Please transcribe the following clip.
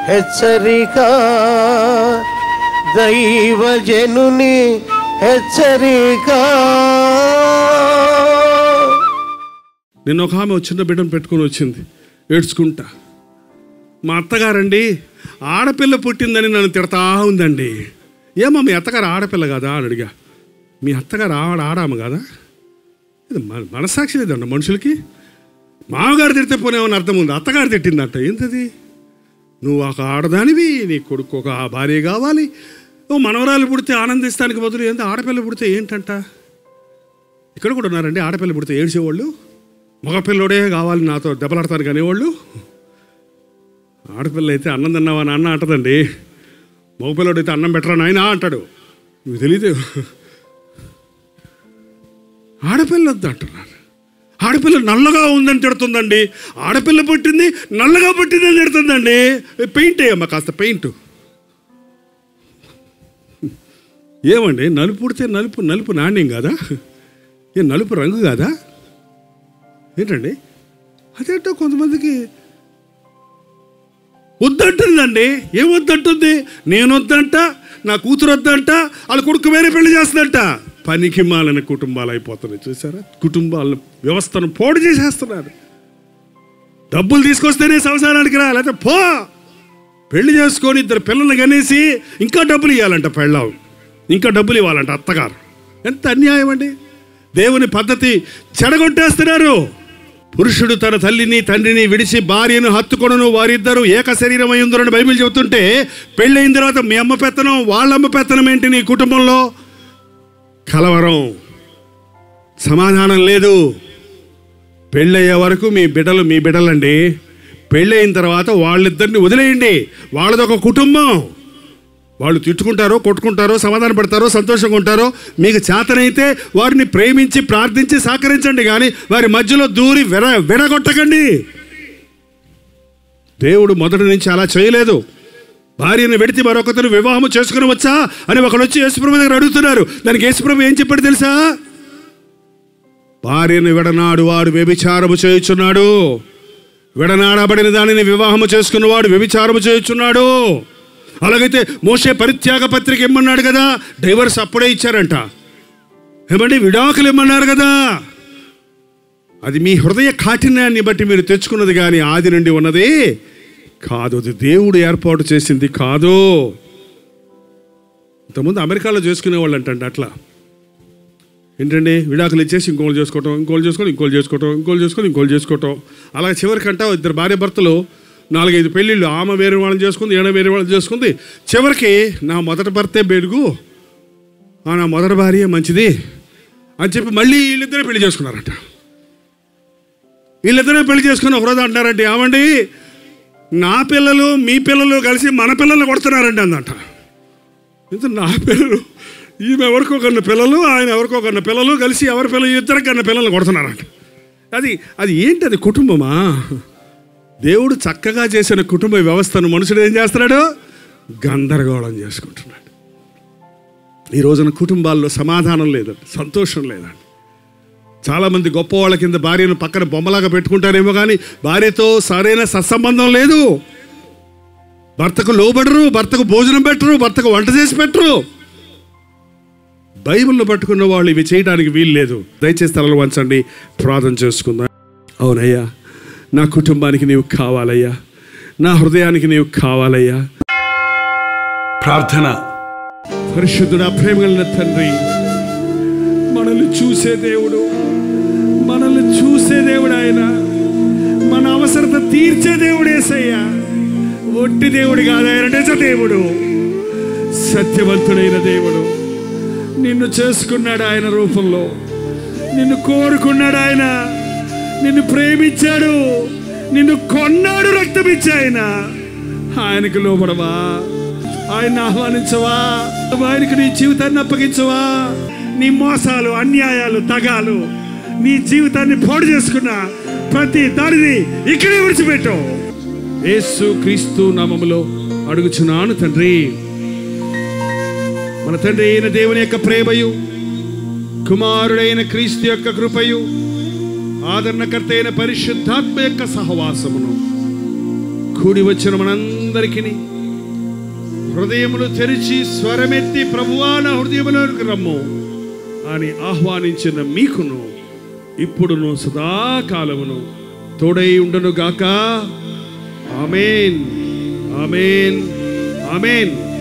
హెచ్చరిక దైవజనుని హెచ్చరిక నిన్న ఒక ఆమె ఓ చిన్న బిడ్డను పెట్టుకొని వచ్చింది ఏడ్చుకుంటా మా అత్తగారండి ఆడపిల్ల పుట్టిందని నన్ను తిడతా ఉందండి ఏమో మీ అత్తగారు ఆడపిల్ల కదా అని అడిగా మీ అత్తగారు ఆడ ఆడామ కదా ఇది మన మనసాక్షి లేదండి మనుషులకి మామగారు తిడితే పోనేమని అర్థం ఉంది అత్తగారు తిట్టిందంట ఏంటది నువ్వు ఒక ఆడదానివి నీ కొడుకు ఒక భార్య కావాలి ఓ మనవరాలు పుడితే ఆనందిస్తానికి బదులు ఏంటి ఆడపిల్ల పుడితే ఏంటంట ఇక్కడ కూడా ఉన్నారండి ఆడపిల్ల పుడితే ఏడ్చేవాళ్ళు మగపిల్లోడే కావాలి నాతో దెబ్బలాడతారు అనేవాళ్ళు ఆడపిల్ల అయితే అన్నం తిన్నావా నాన్న అంటదండి మగపిల్లడు అయితే అన్నం పెట్టరా నాయనా అంటాడు మీకు తెలియదు ఆడపిల్ల వద్దు అంటున్నారు ఆడపిల్ల నల్లగా ఉందని తిడుతుందండి ఆడపిల్ల పుట్టింది నల్లగా పుట్టిందని తిడుతుందండి పెయింట్ వేయమ్మా కాస్త పెయింట్ ఏమండి నలుపు పుడితే నలుపు నలుపు నాణ్యం కాదా ఏ నలుపు రంగు కాదా ఏంటండి అదేంటో కొంతమందికి వద్దంటుందండి ఏం వద్దంటుంది నేను వద్దంట నా కూతురు వద్దంట వాళ్ళ కొడుకు వేరే పెళ్లి చేస్తుందంట పనికి మాలిన కుటుంబాలు అయిపోతున్నాయి చూసారా కుటుంబాల వ్యవస్థను పోడు చేసేస్తున్నారు డబ్బులు తీసుకొస్తేనే సంసారానికి రా లేకపోతే పో పెళ్లి చేసుకొని ఇద్దరు పిల్లల్ని కనేసి ఇంకా డబ్బులు ఇవ్వాలంట పెళ్ళాం ఇంకా డబ్బులు ఇవ్వాలంట అత్తగారు ఎంత అన్యాయం అండి దేవుని పద్ధతి చెడగొట్టేస్తున్నారు పురుషుడు తన తల్లిని తండ్రిని విడిచి భార్యను హత్తుకొనను వారిద్దరూ ఏక శరీరమై ఉందరని బైబిల్ చెబుతుంటే పెళ్ళైన తర్వాత మీ అమ్మ పెత్తనం వాళ్ళ అమ్మ పెత్తనం ఏంటి నీ కుటుంబంలో కలవరం సమాధానం లేదు పెళ్ళయ్యే వరకు మీ బిడ్డలు మీ బిడ్డలండి పెళ్ళయిన తర్వాత వాళ్ళిద్దరిని వదిలేయండి వాళ్ళదొక కుటుంబం వాళ్ళు తిట్టుకుంటారో కొట్టుకుంటారో సమాధాన పడతారో సంతోషంగా ఉంటారో మీకు చేతనైతే వారిని ప్రేమించి ప్రార్థించి సహకరించండి కానీ వారి మధ్యలో దూరి విడ విడగొట్టకండి దేవుడు మొదటి నుంచి అలా చేయలేదు భార్యను వెడితే మరొకతను వివాహం చేసుకుని వచ్చా అని ఒకడు వచ్చి యేసుప్రభు దగ్గర అడుగుతున్నారు దానికి యేసుప్రభు ఏం చెప్పాడు తెలుసా భార్యను విడనాడు వాడు వ్యభిచారము చేయుచున్నాడు విడనాడబడిన దానిని వివాహము చేసుకున్నవాడు వ్యభిచారము చేయుచున్నాడు అలాగైతే మోసే పరిత్యాగ పత్రిక ఇమ్మన్నాడు కదా డైవర్స్ అప్పుడే ఇచ్చారంట ఏమండి విడాకులు ఇమ్మన్నారు కదా అది మీ హృదయ కాఠిన్యాన్ని బట్టి మీరు తెచ్చుకున్నది కానీ ఆది నుండి ఉన్నది కాదు అది దేవుడు ఏర్పాటు చేసింది కాదు ఇంతకుముందు అమెరికాలో చేసుకునే వాళ్ళు అంటండి అట్లా ఏంటండి విడాకులు ఇచ్చేసి ఇంకోళ్ళు చేసుకోవటం ఇంకోళ్ళు చేసుకొని ఇంకోళ్ళు చేసుకోవటం ఇంకోళ్ళు చేసుకొని ఇంకోళ్ళు చేసుకోవటం అలా చివరికంట ఇద్దరు భార్య భర్తలు నాలుగైదు పెళ్ళిళ్ళు ఆమె వేరే వాళ్ళని చేసుకుంది ఈయన వేరే వాళ్ళని చేసుకుంది చివరికి నా మొదటి భర్తే బెడుగు ఆ నా మొదటి భార్య మంచిది అని చెప్పి మళ్ళీ వీళ్ళిద్దరే పెళ్లి చేసుకున్నారంట వీళ్ళిద్దరే పెళ్లి చేసుకుని ఒకరోజు అంటారంటే ఏమండి నా పిల్లలు మీ పిల్లలు కలిసి మన పిల్లల్ని కొడుతున్నారండి అందంట ఇంత నా పిల్లలు ఈమె ఎవరికో కన్న పిల్లలు ఆయన ఎవరికో కన్న పిల్లలు కలిసి ఎవరి పిల్లలు ఇద్దరు కన్న పిల్లల్ని కొడుతున్నారంట అది అది ఏంటి అది కుటుంబమా దేవుడు చక్కగా చేసిన కుటుంబ వ్యవస్థను మనుషుడు ఏం చేస్తున్నాడు గందరగోళం చేసుకుంటున్నాడు ఈ రోజున కుటుంబాల్లో సమాధానం లేదండి సంతోషం లేదండి చాలామంది గొప్ప వాళ్ళ కింద భార్యను పక్కన బొమ్మలాగా పెట్టుకుంటారేమో కానీ భార్యతో సరైన సత్సంబంధం లేదు భర్తకు లోబడరు భర్తకు భోజనం పెట్టరు భర్తకు వంట చేసి పెట్టరు బైబిల్ను పట్టుకున్న వాళ్ళు ఇవి చేయడానికి వీలు లేదు దయచేసి తలలు వంచండి ప్రార్థన చేసుకుందాం అవునయ్యా నా కుటుంబానికి నీవు కావాలయ్యా నా హృదయానికి నీవు కావాలయ్యా ప్రార్థన పరిశుద్ధుడా ప్రేమ కలిగిన తండ్రి మనల్ని చూసే దేవుడు మనల్ని చూసే దేవుడు ఆయన మన అవసరత తీర్చే దేవుడు ఏసయ్యా ఒట్టి దేవుడు కాదు ఆయన నిజ దేవుడు సత్యవంతుడైన దేవుడు నిన్ను చేసుకున్నాడు ఆయన రూపంలో నిన్ను కోరుకున్నాడు ఆయన నిన్ను ప్రేమించాడు నిన్ను కొన్నాడు రక్తం ఇచ్చి ఆయన ఆయనకు లోబడవా ఆయన ఆహ్వానించవా ఆయనకు నీ జీవితాన్ని అప్పగించవా నీ మోసాలు అన్యాయాలు తగాలు నీ జీవితాన్ని పాడు చేసుకున్న ప్రతి దానిని ఇక్కడే విడిచిపెట్టు యేసు క్రీస్తు నామములో అడుగుచున్నాను తండ్రి మన తండ్రి అయిన దేవుని యొక్క ప్రేమయు కుమారుడైన క్రీస్తు యొక్క కృపయు ఆదరణకర్త అయిన పరిశుద్ధాత్మ యొక్క సహవాసమును కూడి వచ్చిన మనందరికీ హృదయములు తెరిచి స్వరమెత్తి ప్రభువా నా హృదయములోకి రమ్ము అని ఆహ్వానించిన మీకును ఇప్పుడును సదాకాలమును తోడై ఉండును గాక ఆమెన్ ఆమెన్ ఆమెన్